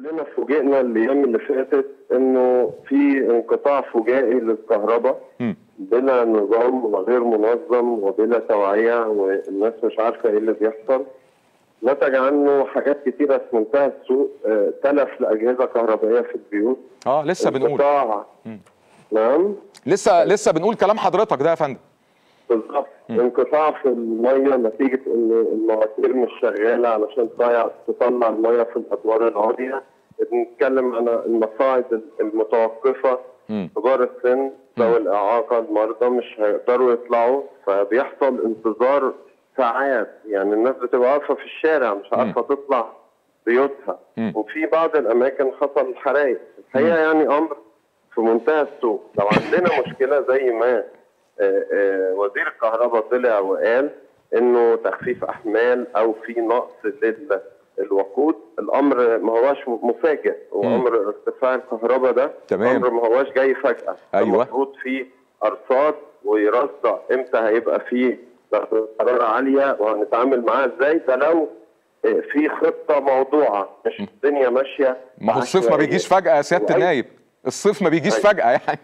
كلنا فوجئنا الايام اللي فاتت انه في انقطاع فجائي للكهرباء مم. بلا نظام وغير منظم وبلا توعيه والناس مش عارفه ايه اللي بيحصل نتج عنه حاجات كتيره في منتهى السوء آه، تلف لاجهزه كهربائيه في البيوت اه لسه بنقول انقطاع نعم لسه لسه بنقول كلام حضرتك ده يا فندم بالظبط انقطاع في الميه نتيجه ان المواتير مش شغاله علشان تطلع تطلع الميه في الادوار العليا بنتكلم عن المصاعد المتوقفه مم. كبار السن ذوي الاعاقه المرضى مش هيقدروا يطلعوا فبيحصل انتظار ساعات يعني الناس بتبقى واقفه في الشارع مش عارفه تطلع بيوتها مم. وفي بعض الاماكن حصل حرائق الحقيقه يعني امر في منتهى السوء لو عندنا مشكله زي ما آه، آه، وزير الكهرباء طلع وقال انه تخفيف احمال او في نقص للوقود الامر ما هواش مفاجئ هو مم. امر ارتفاع الكهرباء ده تمام. امر ما هواش جاي فجاه أيوة. المفروض في ارصاد ويرصع امتى هيبقى فيه درجة حراره عاليه وهنتعامل معاها ازاي ده لو آه، في خطه موضوعه مش الدنيا ماشيه ما هو الصيف ما بعشوائية. بيجيش فجأة يا سيادة وأي- النايب الصيف ما بيجيش أيوة. فجأة يعني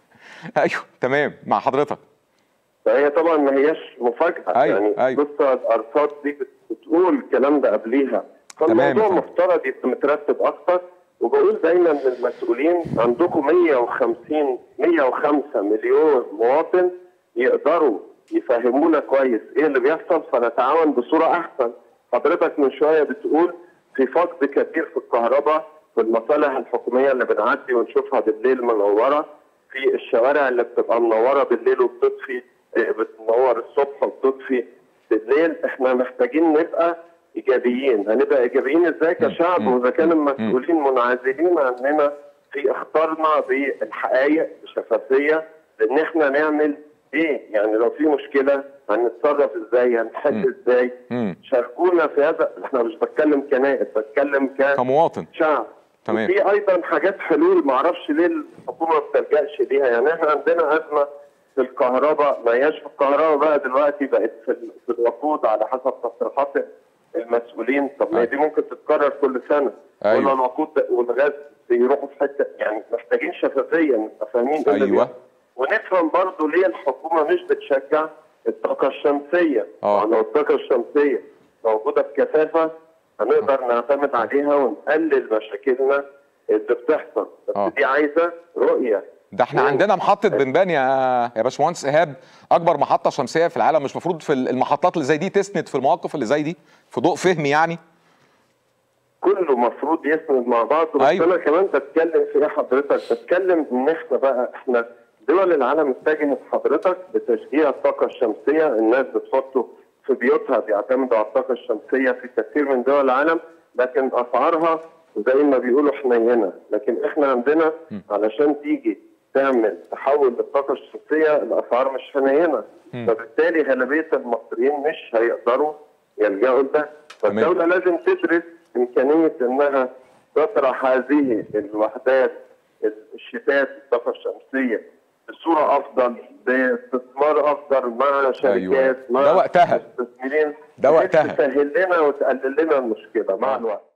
ايوه تمام مع حضرتك فهي طبعا ما هياش مفاجاه أيوة، يعني أيوة. بص الارصاد دي بت- بتقول الكلام ده قبليها تمام يا فالموضوع فندم. مفترض يبقى مترتب اكتر وبقول دايما للمسؤولين عندكم 150 105 مليون مواطن يقدروا يفهمونا كويس ايه اللي بيحصل فنتعاون بصوره احسن حضرتك من شويه بتقول في فقد كبير في الكهرباء في المصالح الحكوميه اللي بنعدي ونشوفها بالليل منوره في الشوارع اللي بتبقى منوره بالليل وبتطفي آه، بتنور الصبح وبتطفي بالليل احنا محتاجين نبقى ايجابيين هنبقى ايجابيين ازاي كشعب مم. واذا كان مم. المسؤولين منعزلين عننا في اختارنا بالحقائق بشفافيه ان احنا نعمل ايه يعني لو في مشكله هنتصرف ازاي هنحل ازاي مم. شاركونا في هذا احنا مش بتكلم كنائب بتكلم ك كمواطن شعب تمام. وفي ايضا حاجات حلول ما اعرفش ليه الحكومه ما بتلجاش ليها يعني احنا عندنا ازمه في الكهرباء ما هياش في الكهرباء بقى دلوقتي بقت في, ال- في الوقود على حسب تصريحات المسؤولين طب ما هي دي ممكن تتكرر كل سنه أيوة. ولا الوقود ده- والغاز بيروحوا في حته يعني محتاجين شفافيه نبقى فاهمين ايه اللي أيوة. بيحصل. ونفهم برضه ليه الحكومه مش بتشجع الطاقه الشمسيه آه. لو الطاقه الشمسيه موجوده بكثافه هنقدر نعتمد عليها ونقلل مشاكلنا اللي بتحصل بس آه. دي عايزه رؤيه ده احنا مم. عندنا محطة بنبان يا يا باشمهندس ايهاب اكبر محطة شمسية في العالم مش المفروض في المحطات اللي زي دي تسند في المواقف اللي زي دي في ضوء فهمي يعني كله مفروض يسند مع بعض بس أيوة. انا كمان بتكلم في ايه حضرتك بتكلم ان احنا بقى احنا دول العالم اتجهت حضرتك بتشجيع الطاقه الشمسيه الناس بتحطه في بيوتها بيعتمدوا على الطاقه الشمسيه في كثير من دول العالم لكن اسعارها زي ما بيقولوا حنينه لكن احنا عندنا علشان تيجي تعمل تحول للطاقه الشمسيه الاسعار مش حنينه فبالتالي غالبيه المصريين مش هيقدروا يلجأوا لده فالدوله لازم تدرس امكانيه انها تطرح هذه الوحدات الشتات الطاقه الشمسيه بصوره افضل باستثمار افضل مع شركات مع ده وقتها. مستثمرين ده بحيث وقتها. تسهل لنا وتقلل لنا المشكله مع الوقت